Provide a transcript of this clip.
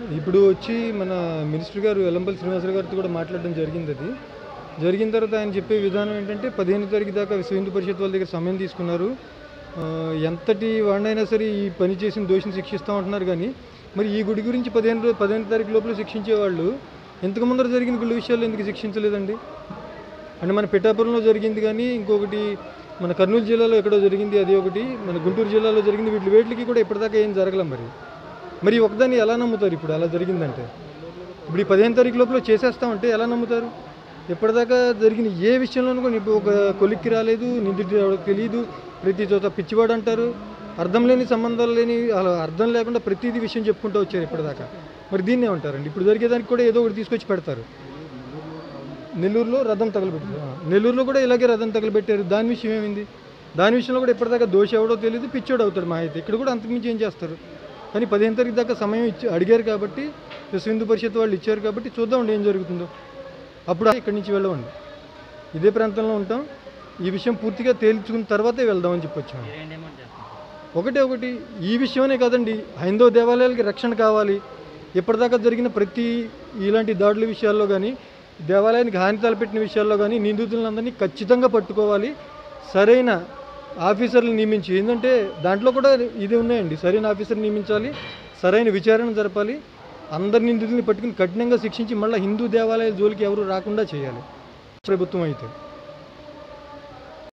ఇప్పుడు వచ్చి మన మినిస్టర్ గారు వెల్లంపల్లి శ్రీనివాసరావు గారితో కూడా మాట్లాడడం జరిగింది అది జరిగిన తర్వాత ఆయన చెప్పే విధానం ఏంటంటే పదిహేను తారీఖు దాకా విశ్వ హిందూ పరిషత్ వాళ్ళ దగ్గర సమయం తీసుకున్నారు ఆ, ఎంతటి వాడినైనా సరే ఈ పని చేసిన దోషిని శిక్షిస్తూ ఉంటున్నారు కానీ మరి ఈ గుడి గురించి పదిహేను రోజు పదిహేను తారీఖు లోపల శిక్షించే వాళ్ళు ఇంతకు ముందర జరిగిన గుడి విషయాల్లో ఎందుకు శిక్షించలేదండి అంటే మన పిఠాపురంలో జరిగింది కానీ ఇంకొకటి మన కర్నూలు జిల్లాలో ఎక్కడో జరిగింది అది ఒకటి మన గుంటూరు జిల్లాలో జరిగింది వీటి వేటికి కూడా ఇప్పటిదాకా ఏం జరగలేం మరి మరి ఈ ఒకదాన్ని ఎలా నమ్ముతారు ఇప్పుడు అలా జరిగిందంటే ఇప్పుడు ఈ పదిహేను తారీఖు లోపల చేసేస్తామంటే ఎలా నమ్ముతారు ఇప్పటిదాకా జరిగిన ఏ విషయంలోనూ కూడా ఇప్పుడు ఒక కొలిక్కి రాలేదు నిందితుడు ఎవరో తెలియదు ప్రతి చోట పిచ్చివాడు అంటారు అర్థం లేని సంబంధాలు లేని అలా అర్థం లేకుండా ప్రతిదీ విషయం చెప్పుకుంటూ వచ్చారు ఇప్పటిదాకా మరి దీన్ని ఏమంటారండి ఇప్పుడు జరిగేదానికి కూడా ఏదో ఒకటి తీసుకొచ్చి పెడతారు నెల్లూరులో రథం తగలబెట్టారు ఆ, నెల్లూరులో కూడా ఇలాగే రథం తగలబెట్టారు దాని విషయం ఏమైంది దాని విషయంలో కూడా ఇప్పటిదాకా దోష ఎవడో తెలియదు పిచ్చోడు అవుతాడు మా అయితే ఇక్కడ కూడా అంతకుమించి ఏం చేస్తారు కానీ పదిహేను తారీఖు దాకా సమయం ఇచ్చి అడిగారు కాబట్టి విశ్వ హిందూ పరిషత్ వాళ్ళు ఇచ్చారు కాబట్టి చూద్దామండి ఏం జరుగుతుందో అప్పుడు ఇక్కడి నుంచి వెళ్ళమండి ఇదే ప్రాంతంలో ఉంటాం ఈ విషయం పూర్తిగా తేల్చుకున్న తర్వాతే వెళ్దామని చెప్పొచ్చాము ఒకటే ఒకటి ఈ విషయమే కాదండి హైందవ దేవాలయాలకి రక్షణ కావాలి ఇప్పటిదాకా జరిగిన ప్రతి ఇలాంటి దాడుల విషయాల్లో కానీ దేవాలయానికి హాని తలపెట్టిన విషయాల్లో కానీ నిందితులందరినీ ఖచ్చితంగా పట్టుకోవాలి సరైన ఆఫీసర్లు నియమించి ఏంటంటే దాంట్లో కూడా ఇది ఉన్నాయండి సరైన ఆఫీసర్ నియమించాలి సరైన విచారణ జరపాలి అందరి నిందితుల్ని పట్టుకుని కఠినంగా శిక్షించి మళ్ళీ హిందూ దేవాలయాల జోలికి ఎవరు రాకుండా చేయాలి ప్రభుత్వం అయితే